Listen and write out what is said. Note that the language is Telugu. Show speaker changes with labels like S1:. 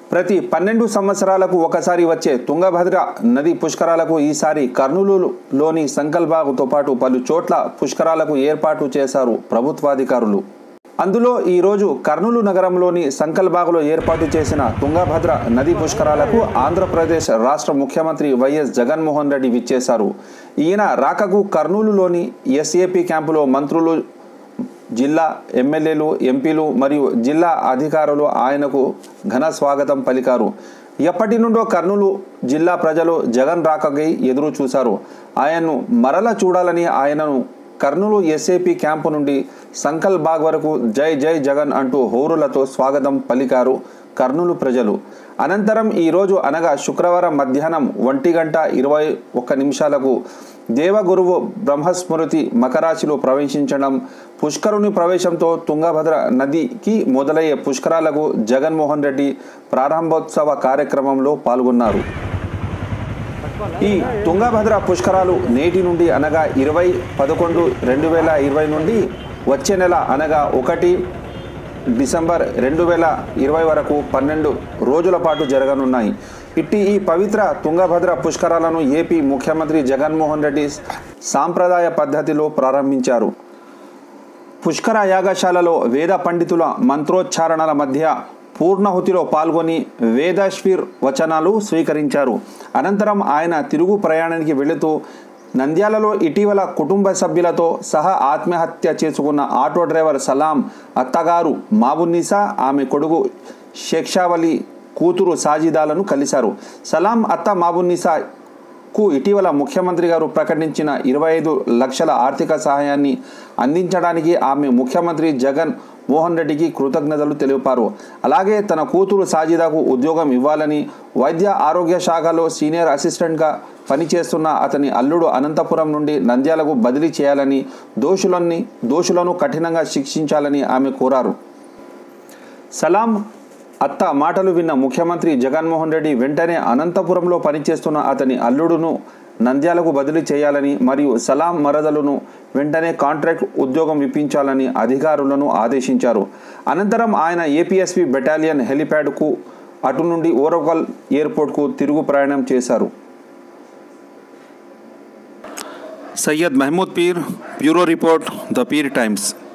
S1: ప్రతి పన్నెండు సంవత్సరాలకు ఒకసారి వచ్చే తుంగభద్ర నది పుష్కరాలకు ఈసారి కర్నూలులోని సంకల్బాగుతో పాటు పలు చోట్ల పుష్కరాలకు ఏర్పాటు చేశారు ప్రభుత్వాధికారులు అందులో ఈరోజు కర్నూలు నగరంలోని సంకల్బాగులో ఏర్పాటు చేసిన తుంగభద్ర నది పుష్కరాలకు ఆంధ్రప్రదేశ్ రాష్ట్ర ముఖ్యమంత్రి వైఎస్ జగన్మోహన్ రెడ్డి విచ్చేశారు ఈయన రాకకు కర్నూలులోని ఎస్ఏపి క్యాంపులో మంత్రులు జిల్లా ఎమ్మెల్యేలు ఎంపీలు మరియు జిల్లా అధికారులు ఆయనకు ఘన స్వాగతం పలికారు ఎప్పటి నుండో కర్నూలు జిల్లా ప్రజలు జగన్ రాకకై ఎదురు చూశారు ఆయన్ను మరల చూడాలని ఆయనను కర్నూలు ఎస్ఏపి క్యాంపు నుండి సంకల్ బాగ్ వరకు జై జై జగన్ అంటూ హోరులతో స్వాగతం పలికారు కర్నూలు ప్రజలు అనంతరం ఈరోజు అనగా శుక్రవారం మధ్యాహ్నం ఒంటి గంట ఇరవై ఒక్క నిమిషాలకు దేవగురువు బ్రహ్మస్మృతి మకరాశిలో ప్రవేశించడం పుష్కరుని ప్రవేశంతో తుంగభద్ర నదికి మొదలయ్యే పుష్కరాలకు జగన్మోహన్ రెడ్డి ప్రారంభోత్సవ కార్యక్రమంలో పాల్గొన్నారు ఈ తుంగభద్ర పుష్కరాలు నేటి నుండి అనగా ఇరవై పదకొండు రెండు వేల ఇరవై నుండి వచ్చే నెల అనగా ఒకటి డిసెంబర్ రెండు వేల ఇరవై వరకు పన్నెండు రోజుల పాటు జరగనున్నాయి ఇట్టి ఈ పవిత్ర తుంగభద్ర పుష్కరాలను ఏపీ ముఖ్యమంత్రి జగన్మోహన్ రెడ్డి సాంప్రదాయ పద్ధతిలో ప్రారంభించారు పుష్కర యాగశాలలో వేద పండితుల మంత్రోచ్చారణల మధ్య పూర్ణహుతిలో పాల్గొని వేదాశ్వీర్ వచనాలు స్వీకరించారు అనంతరం ఆయన తిరుగు ప్రయాణానికి వెళుతూ నంద్యాలలో ఇటీవల కుటుంబ సభ్యులతో సహా ఆత్మహత్య చేసుకున్న ఆటో డ్రైవర్ సలాం అత్తగారు మాబున్నీసా ఆమె కొడుకు షేక్షావలి కూతురు సాజిదాలను కలిశారు సలాం అత్త మాబున్నీసా కు ఇటీవల ముఖ్యమంత్రి గారు ప్రకటించిన ఇరవై ఐదు లక్షల ఆర్థిక సహాయాన్ని అందించడానికి ఆమె ముఖ్యమంత్రి జగన్ మోహన్ రెడ్డికి కృతజ్ఞతలు తెలిపారు అలాగే తన కూతురు సాజిదాకు ఉద్యోగం ఇవ్వాలని వైద్య ఆరోగ్య శాఖలో సీనియర్ అసిస్టెంట్గా పనిచేస్తున్న అతని అల్లుడు అనంతపురం నుండి నంద్యాలకు బదిలీ చేయాలని దోషులన్నీ దోషులను కఠినంగా శిక్షించాలని ఆమె కోరారు సలాం అత్త మాటలు విన్న ముఖ్యమంత్రి జగన్మోహన్ రెడ్డి వెంటనే అనంతపురంలో పనిచేస్తున్న అతని అల్లుడును నంద్యాలకు బదిలీ చేయాలని మరియు సలాం మరదలను వెంటనే కాంట్రాక్ట్ ఉద్యోగం ఇప్పించాలని అధికారులను ఆదేశించారు అనంతరం ఆయన ఏపీఎస్పీ బెటాలియన్ హెలిప్యాడ్కు అటు నుండి ఓరకల్ ఎయిర్పోర్ట్కు తిరుగు ప్రయాణం చేశారు Syed Mahmood Peer bureau report the Peer times